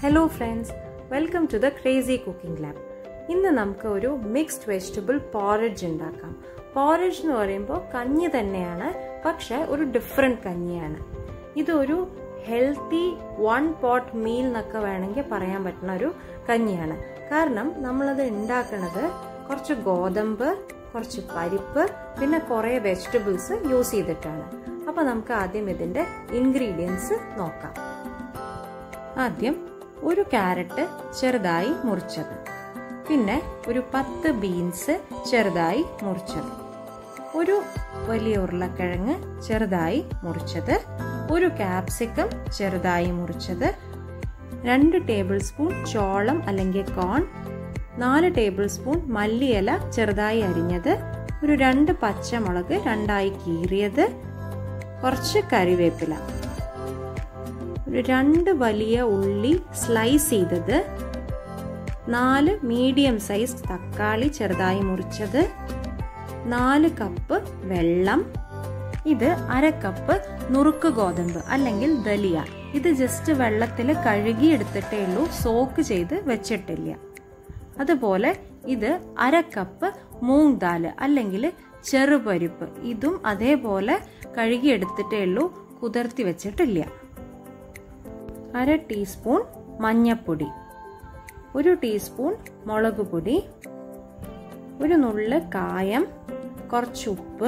hello friends welcome to the crazy cooking lab ഇന്ന് നമുക്ക് ഒരു മിക്സ്ഡ് വെജിറ്റബിൾ പോറേജ് ഉണ്ടാക്കാം പോറേജ് എന്ന് പറയുമ്പോൾ കഞ്ഞി തന്നെയാണ് പക്ഷെ ഒരു ഡിഫറെൻറ്റ് കഞ്ഞിയാണ് ഇതൊരു ഹെൽത്തി വൺ പോട്ട് മീൽ എന്നൊക്കെ വേണമെങ്കിൽ പറയാൻ പറ്റുന്ന ഒരു കഞ്ഞിയാണ് കാരണം നമ്മളത് ഉണ്ടാക്കുന്നത് കുറച്ച് ഗോതമ്പ് കുറച്ച് പരിപ്പ് പിന്നെ കുറേ വെജിറ്റബിൾസ് യൂസ് ചെയ്തിട്ടാണ് അപ്പോൾ നമുക്ക് ആദ്യം ഇതിൻ്റെ ഇൻഗ്രീഡിയൻസ് നോക്കാം ആദ്യം ഒരു ക്യാരറ്റ് ചെറുതായി മുറിച്ചത് പിന്നെ ഒരു പത്ത് ബീൻസ് ചെറുതായി മുറിച്ചത് ഒരു വലിയ ഉരുളക്കിഴങ്ങ് ചെറുതായി മുറിച്ചത് ഒരു ക്യാപ്സിക്കം ചെറുതായി മുറിച്ചത് രണ്ട് ടേബിൾ സ്പൂൺ ചോളം അല്ലെങ്കിൽ കോൺ നാല് ടേബിൾ സ്പൂൺ മല്ലിയില ചെറുതായി അരിഞ്ഞത് ഒരു രണ്ട് പച്ചമുളക് രണ്ടായി കീറിയത് കുറച്ച് കറിവേപ്പില ഒരു രണ്ട് വലിയ ഉള്ളി സ്ലൈസ് ചെയ്തത് നാല് മീഡിയം സൈസ് തക്കാളി ചെറുതായി മുറിച്ചത് നാല് കപ്പ് വെള്ളം ഇത് അര കപ്പ് നുറുക്ക് ഗോതമ്പ് അല്ലെങ്കിൽ ദലിയ ഇത് ജസ്റ്റ് വെള്ളത്തിൽ കഴുകിയെടുത്തിട്ടേ ഉള്ളൂ സോക്ക് ചെയ്ത് വെച്ചിട്ടില്ല അതുപോലെ ഇത് അര കപ്പ് മൂങ് ദാല് അല്ലെങ്കിൽ ചെറുപരിപ്പ് ഇതും അതേപോലെ കഴുകിയെടുത്തിട്ടേ ഉള്ളൂ കുതിർത്തി വെച്ചിട്ടില്ല അര ടീസ്പൂൺ മഞ്ഞപ്പൊടി ഒരു ടീസ്പൂൺ മുളക് പൊടി ഒരു നുള്ള് കായം കുറച്ച് ഉപ്പ്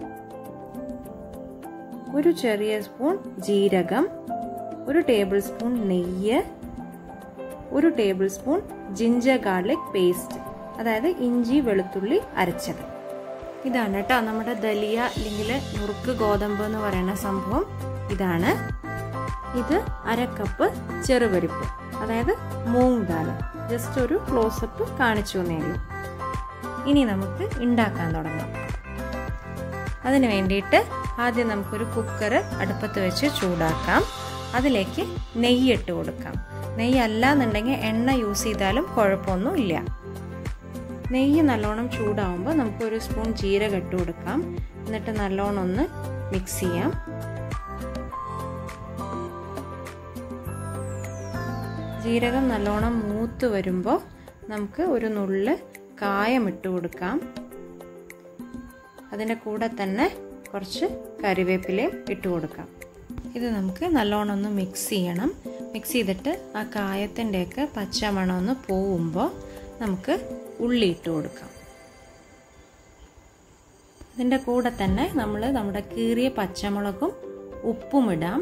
ഒരു ചെറിയ സ്പൂൺ ജീരകം ഒരു ടേബിൾ സ്പൂൺ നെയ്യ് ഒരു tablespoon ginger garlic paste അതായത് ഇഞ്ചി വെളുത്തുള്ളി അരച്ചത് ഇതാണ് കേട്ടോ നമ്മുടെ ദലിയ അല്ലെങ്കിൽ നുറുക്ക് ഗോതമ്പ് എന്ന് പറയുന്ന സംഭവം ഇതാണ് ഇത് അര കപ്പ് ചെറുപരിപ്പ് അതായത് മൂങ് ദാൽ ജസ്റ്റ് ഒരു ക്ലോസപ്പ് കാണിച്ചു എന്നേ ഉള്ളൂ ഇനി നമുക്ക് ഉണ്ടാക്കാൻ തുടങ്ങാം അതിന് വേണ്ടിയിട്ട് ആദ്യം നമുക്കൊരു കുക്കർ അടുപ്പത്ത് വെച്ച് ചൂടാക്കാം അതിലേക്ക് നെയ്യ് ഇട്ട് കൊടുക്കാം നെയ്യ് അല്ല എന്നുണ്ടെങ്കിൽ എണ്ണ യൂസ് ചെയ്താലും കുഴപ്പമൊന്നും ഇല്ല നെയ്യ് നല്ലോണം ചൂടാവുമ്പോൾ നമുക്കൊരു സ്പൂൺ ജീരകം ഇട്ട് കൊടുക്കാം എന്നിട്ട് നല്ലോണം ഒന്ന് മിക്സ് ചെയ്യാം ജീരകം നല്ലോണം മൂത്ത് വരുമ്പോൾ നമുക്ക് ഒരു നുള്ള് കായം ഇട്ട് കൊടുക്കാം അതിൻ്റെ കൂടെ തന്നെ കുറച്ച് കറിവേപ്പിലയും ഇട്ട് കൊടുക്കാം ഇത് നമുക്ക് നല്ലോണം ഒന്ന് മിക്സ് ചെയ്യണം മിക്സ് ചെയ്തിട്ട് ആ കായത്തിൻ്റെയൊക്കെ പച്ചമണം ഒന്ന് പോവുമ്പോൾ നമുക്ക് ഉള്ളി ഇട്ട് കൊടുക്കാം ഇതിൻ്റെ കൂടെ തന്നെ നമ്മൾ നമ്മുടെ കീറിയ പച്ചമുളകും ഉപ്പും ഇടാം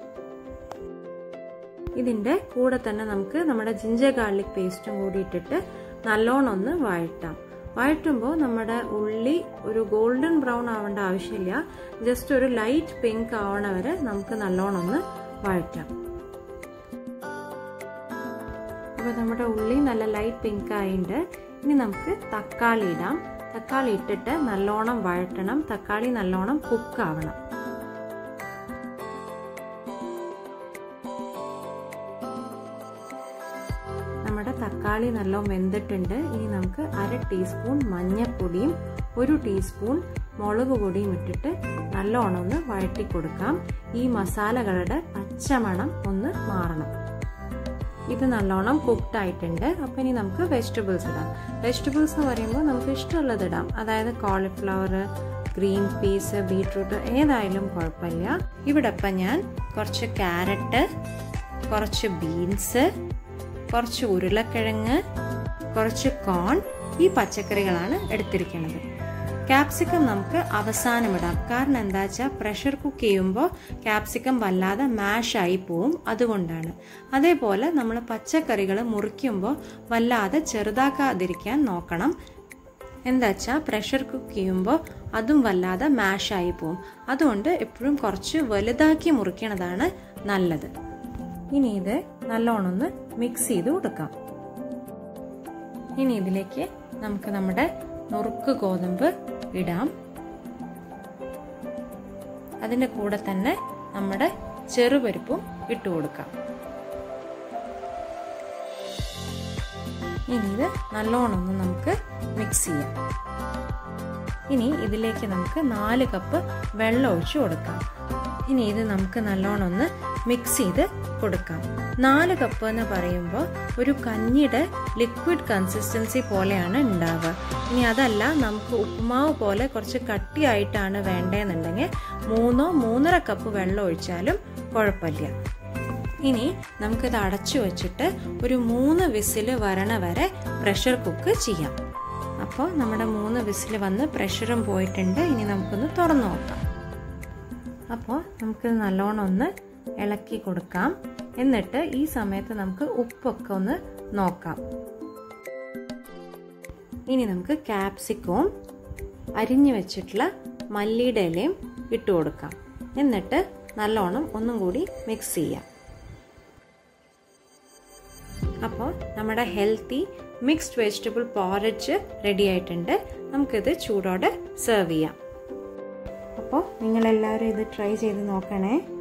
ഇതിൻ്റെ കൂടെ തന്നെ നമുക്ക് നമ്മുടെ ജിഞ്ചർ ഗാർലിക് പേസ്റ്റും കൂടി ഇട്ടിട്ട് നല്ലോണം ഒന്ന് വഴറ്റാം വഴറ്റുമ്പോൾ നമ്മുടെ ഉള്ളി ഒരു ഗോൾഡൻ ബ്രൗൺ ആവേണ്ട ആവശ്യമില്ല ജസ്റ്റ് ഒരു ലൈറ്റ് പിങ്ക് ആവണ വരെ നമുക്ക് നല്ലോണം ഒന്ന് വഴറ്റാം അപ്പോൾ നമ്മുടെ ഉള്ളി നല്ല ലൈറ്റ് പിങ്ക് ആയിട്ടുണ്ട് ഇനി നമുക്ക് തക്കാളി ഇടാം തക്കാളി ഇട്ടിട്ട് നല്ലോണം വഴറ്റണം തക്കാളി നല്ലോണം കുക്ക് ആവണം നമ്മുടെ തക്കാളി നല്ലോണം വെന്തിട്ടുണ്ട് ഇനി നമുക്ക് അര ടീസ്പൂൺ മഞ്ഞൾപ്പൊടിയും ഒരു ടീസ്പൂൺ മുളക് പൊടിയും ഇട്ടിട്ട് നല്ലോണം ഒന്ന് വഴറ്റി കൊടുക്കാം ഈ മസാലകളുടെ പച്ചമണം ഒന്ന് മാറണം ഇത് നല്ലോണം കുക്ക്ഡ് ആയിട്ടുണ്ട് അപ്പം ഇനി നമുക്ക് വെജിറ്റബിൾസ് ഇടാം വെജിറ്റബിൾസ് എന്ന് പറയുമ്പോൾ നമുക്ക് ഇഷ്ടമുള്ളത് ഇടാം അതായത് കോളിഫ്ലവർ ഗ്രീൻ പീസ് ബീട്രൂട്ട് ഏതായാലും കുഴപ്പമില്ല ഇവിടെ ഇപ്പം ഞാൻ കുറച്ച് ക്യാരറ്റ് കുറച്ച് ബീൻസ് കുറച്ച് ഉരുളക്കിഴങ്ങ് കുറച്ച് കോൺ ഈ പച്ചക്കറികളാണ് എടുത്തിരിക്കുന്നത് ക്യാപ്സിക്കം നമുക്ക് അവസാനം ഇടാം കാരണം എന്താ വെച്ചാൽ പ്രഷർ കുക്ക് ചെയ്യുമ്പോൾ ക്യാപ്സിക്കം വല്ലാതെ മാഷായി പോവും അതുകൊണ്ടാണ് അതേപോലെ നമ്മൾ പച്ചക്കറികൾ മുറിക്കുമ്പോൾ വല്ലാതെ ചെറുതാക്കാതിരിക്കാൻ നോക്കണം എന്താ വെച്ചാൽ പ്രഷർ കുക്ക് ചെയ്യുമ്പോൾ അതും വല്ലാതെ മാഷായി പോവും അതുകൊണ്ട് എപ്പോഴും കുറച്ച് വലുതാക്കി മുറിക്കണതാണ് നല്ലത് ഇനി ഇത് നല്ലോണം ഒന്ന് മിക്സ് ചെയ്ത് കൊടുക്കാം ഇനി ഇതിലേക്ക് നമുക്ക് നമ്മുടെ നുറുക്ക് ഗോതമ്പ് ഇടാം അതിൻ്റെ കൂടെ തന്നെ നമ്മുടെ ചെറുപരിപ്പും ഇട്ട് കൊടുക്കാം ഇനി ഇത് നല്ലോണം ഒന്ന് നമുക്ക് മിക്സ് ചെയ്യാം ഇനി ഇതിലേക്ക് നമുക്ക് നാല് കപ്പ് വെള്ളം ഒഴിച്ച് കൊടുക്കാം ഇനി ഇത് നമുക്ക് നല്ലോണം ഒന്ന് മിക്സ് ചെയ്ത് കൊടുക്കാം നാല് കപ്പ് എന്ന് പറയുമ്പോൾ ഒരു കഞ്ഞിയുടെ ലിക്വിഡ് കൺസിസ്റ്റൻസി പോലെയാണ് ഉണ്ടാവുക ഇനി അതല്ല നമുക്ക് ഉപ്പുമാവ് പോലെ കുറച്ച് കട്ടിയായിട്ടാണ് വേണ്ടതെന്നുണ്ടെങ്കിൽ മൂന്നോ മൂന്നര കപ്പ് വെള്ളം ഒഴിച്ചാലും കുഴപ്പമില്ല ഇനി നമുക്കിത് അടച്ചു വെച്ചിട്ട് ഒരു മൂന്ന് വിസിൽ വരണ വരെ പ്രഷർ കുക്ക് ചെയ്യാം അപ്പോൾ നമ്മുടെ മൂന്ന് വിസിൽ വന്ന് പ്രഷറും പോയിട്ടുണ്ട് ഇനി നമുക്കൊന്ന് തുറന്നു നോക്കാം അപ്പോൾ നമുക്ക് നല്ലോണം ഒന്ന് ഇളക്കി കൊടുക്കാം എന്നിട്ട് ഈ സമയത്ത് നമുക്ക് ഉപ്പൊക്കെ ഒന്ന് നോക്കാം ഇനി നമുക്ക് ക്യാപ്സിക്കവും അരിഞ്ഞു വെച്ചിട്ടുള്ള മല്ലിയുടെ ഇലയും ഇട്ട് കൊടുക്കാം എന്നിട്ട് നല്ലോണം ഒന്നും കൂടി മിക്സ് ചെയ്യാം അപ്പോൾ നമ്മുടെ ഹെൽത്തി മിക്സ്ഡ് വെജിറ്റബിൾ പോറച്ച് റെഡി ആയിട്ടുണ്ട് നമുക്കിത് ചൂടോടെ സെർവ് ചെയ്യാം അപ്പോൾ നിങ്ങളെല്ലാവരും ഇത് ട്രൈ ചെയ്ത് നോക്കണേ